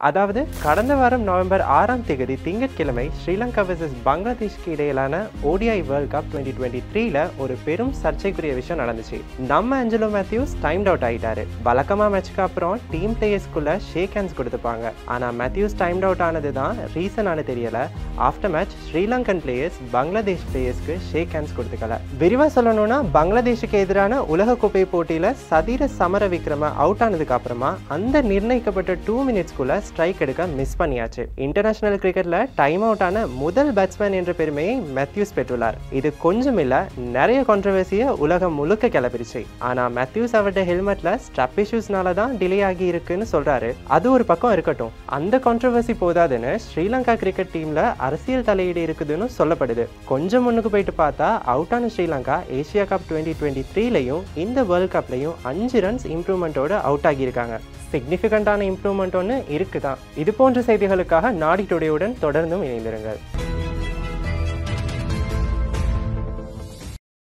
அதாவது கடந்த வாரம் நவம்பர் ஆறாம் தேதி திங்கட்கிழமை ஸ்ரீலங்கா வர்சஸ் பங்களாதேஷ்க்கு இடையிலான ODI world cup twenty twenty த்ரீல ஒரு பெரும் சர்ச்சைக்குரிய விஷயம் நடந்துச்சு நம்ம அஞ்சலோ மேத்யூஸ் டைம் அவுட் ஆயிட்டாரு வழக்கமா மேட்ச்க்கு அப்புறம் டீம் பிளேயர்ஸ்குள்ள ஷேக் ஹேண்ட்ஸ் கொடுத்துப்பாங்க ஆனா மேத்யூஸ் டைம் அவுட் ஆனது தான் ரீசனானு தெரியல after match Sri Lankan players Bangladesh பிளேயர்ஸ்க்கு ஷேக் ஹேண்ட்ஸ் கொடுத்துக்கல விரிவா சொல்லணும்னா பங்களாதேஷுக்கு எதிரான உலகக்கோப்பை போட்டியில சதீர சமர விக்ரம அவுட் ஆனதுக்கு அப்புறமா அந்த நிர்ணயிக்கப்பட்ட டூ மினிட்ஸ்க்குள்ள ஸ்ட்ரைக் எடுக்க மிஸ் பண்ணியாச்சு இன்டர்நேஷனல் கிரிக்கெட்ல டைம் அவுட் ஆன முதல் பேட்ஸ்மேன் என்ற பெருமையை மேத்யூஸ் பெற்றுள்ளார் இது கொஞ்சம் இல்ல நிறைய கான்ட்ரவர்சியை உலகம் முழுக்க கிளப்பிருச்சு ஆனா மேத்யூஸ் அவருடைய ஹெல்மெட்ல ஸ்ட்ரப் இஷ்யூஸ்னால தான் டிலே ஆகி இருக்குன்னு சொல்றாரு அது ஒரு பக்கம் இருக்கட்டும் அந்த கான்ட்ரவர்சி போதாதுன்னு ஸ்ரீலங்கா கிரிக்கெட் டீம்ல அரசியல் தலையீடு இருக்குதுன்னு சொல்லப்படுது கொஞ்சம் முன்னுக்கு போயிட்டு பார்த்தா அவுட் ஆன Sri Lanka Asia cup twenty twenty த்ரீலையும் இந்த வேர்ல்ட் கப்லையும் அஞ்சு ரன்ஸ் இம்ப்ரூவ்மெண்ட்டோட அவுட் ஆகியிருக்காங்க சிக்னிஃபிகண்ட்டான இம்ப்ரூவ்மெண்ட் ஒன்று இருக்குதான் இது போன்ற செய்திகளுக்காக நாடி டுடேவுடன் தொடர்ந்தும் இணைந்திருங்கள்